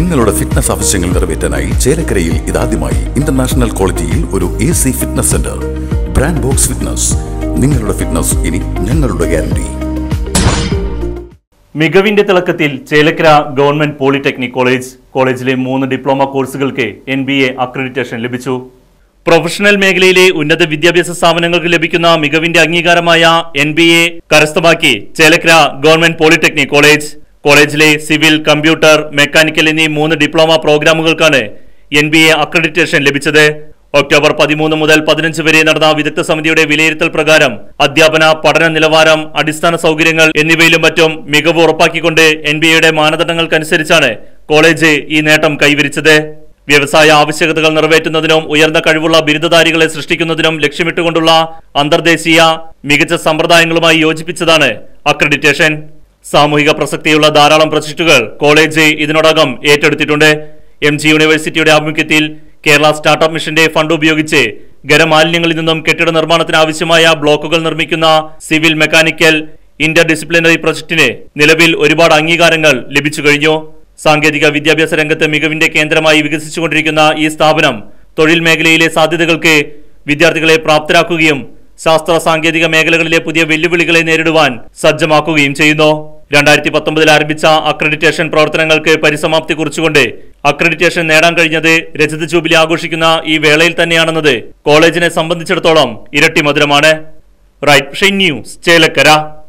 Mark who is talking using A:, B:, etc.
A: നിങ്ങളുടെ ഫിറ്റ്നസ് ആവശ്യങ്ങൾ നിറവേറ്റാനായി ചേലക്കരയിൽ ഇതാദ്യമായി ഇന്റർനാഷണൽ ക്വാളിറ്റിയിൽ ഒരു A C fitness centre brand box fitness നിങ്ങളുടെ ഫിറ്റ്നസ് ഇനി ഞങ്ങളുടെ ഗ്യാരണ്ടി
B: മികവിന്റെ തിളക്കത്തിൽ ചേലക്കര ഗവൺമെന്റ് പോളിടെക്നിക് കോളേജ് കോളേജിലെ മൂന്ന് ഡിപ്ലോമ കോഴ്സുകൾക്ക് എൻ ബി എ അക്രഡിറ്റേഷൻ ലഭിച്ചു പ്രൊഫഷണൽ മേഖലയിലെ ഉന്നത വിദ്യാഭ്യാസ സ്ഥാപനങ്ങൾക്ക് ലഭിക്കുന്ന മികവിന്റെ അംഗീകാരമായ എൻ ബി എ കരസ്ഥമാക്കി ചേലക്കര ഗവൺമെന്റ് പോളിടെക്നിക് കോളേജ് കോളേജിലെ സിവിൽ കമ്പ്യൂട്ടർ മെക്കാനിക്കൽ എന്നീ മൂന്ന് ഡിപ്ലോമ പ്രോഗ്രാമുകൾക്കാണ് എൻ ബി എ അക്രഡിറ്റേഷൻ ലഭിച്ചത് ഒക്ടോബർ പതിമൂന്ന് മുതൽ പതിനഞ്ച് വരെ നടന്ന വിദഗ്ധ സമിതിയുടെ വിലയിരുത്തൽ പ്രകാരം അധ്യാപന പഠന നിലവാരം അടിസ്ഥാന സൗകര്യങ്ങൾ എന്നിവയിലും മറ്റും മികവ് ഉറപ്പാക്കിക്കൊണ്ട് എൻ ബി എയുടെ മാനദണ്ഡങ്ങൾക്കനുസരിച്ചാണ് കോളേജ് ഈ നേട്ടം കൈവരിച്ചത് വ്യവസായ ആവശ്യകതകൾ നിറവേറ്റുന്നതിനും ഉയർന്ന കഴിവുള്ള ബിരുദധാരികളെ സൃഷ്ടിക്കുന്നതിനും ലക്ഷ്യമിട്ടുകൊണ്ടുള്ള അന്തർദേശീയ മികച്ച സമ്പ്രദായങ്ങളുമായി യോജിപ്പിച്ചതാണ് അക്രഡിറ്റേഷൻ സാമൂഹിക പ്രസക്തിയുള്ള ധാരാളം പ്രൊജക്ടുകൾ കോളേജ് ഇതിനോടകം ഏറ്റെടുത്തിട്ടുണ്ട് എം ജി യൂണിവേഴ്സിറ്റിയുടെ ആഭിമുഖ്യത്തിൽ കേരള സ്റ്റാർട്ടപ്പ് മിഷന്റെ ഫണ്ട് ഉപയോഗിച്ച് ഖരമാലിന്യങ്ങളിൽ നിന്നും കെട്ടിട നിർമ്മാണത്തിന് ആവശ്യമായ ബ്ലോക്കുകൾ നിർമ്മിക്കുന്ന സിവിൽ മെക്കാനിക്കൽ ഇന്റർ ഡിസിപ്ലിനറി പ്രൊജക്ടിന് നിലവിൽ ഒരുപാട് അംഗീകാരങ്ങൾ ലഭിച്ചു കഴിഞ്ഞു സാങ്കേതിക വിദ്യാഭ്യാസ രംഗത്ത് മികവിന്റെ കേന്ദ്രമായി വികസിച്ചുകൊണ്ടിരിക്കുന്ന ഈ സ്ഥാപനം തൊഴിൽ മേഖലയിലെ സാധ്യതകൾക്ക് വിദ്യാർത്ഥികളെ പ്രാപ്തരാക്കുകയും ശാസ്ത്ര സാങ്കേതിക മേഖലകളിലെ പുതിയ വെല്ലുവിളികളെ നേരിടുവാൻ സജ്ജമാക്കുകയും ചെയ്യുന്നു രണ്ടായിരത്തി പത്തൊമ്പതിൽ ആരംഭിച്ച അക്രഡിറ്റേഷൻ പ്രവർത്തനങ്ങൾക്ക് പരിസമാപ്തി കുറിച്ചുകൊണ്ട് അക്രഡിറ്റേഷൻ നേടാൻ കഴിഞ്ഞത് രജത ജൂബിലി ആഘോഷിക്കുന്ന ഈ വേളയിൽ തന്നെയാണെന്നത് കോളേജിനെ സംബന്ധിച്ചിടത്തോളം ഇരട്ടി മധുരമാണ് റൈറ്റ് ന്യൂസ് ചേലക്കര